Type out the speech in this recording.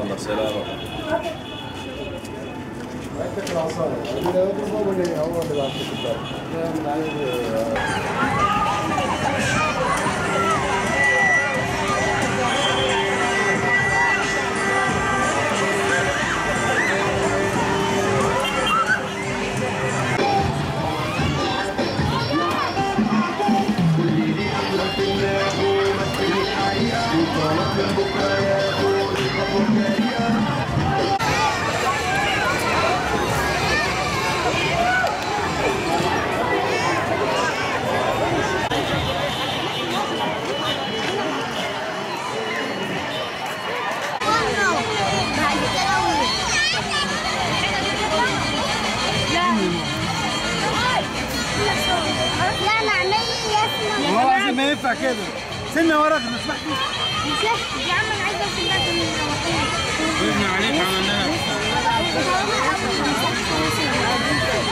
يلا سلام عندك العصاية هو اللي هو اللي بعطيك الدرجة لا نعمل لي والله العظيم ما ينفع كده سنة وراك ما سمحتش يا عم انا عايزه اسمعك من احنا عليك عملنا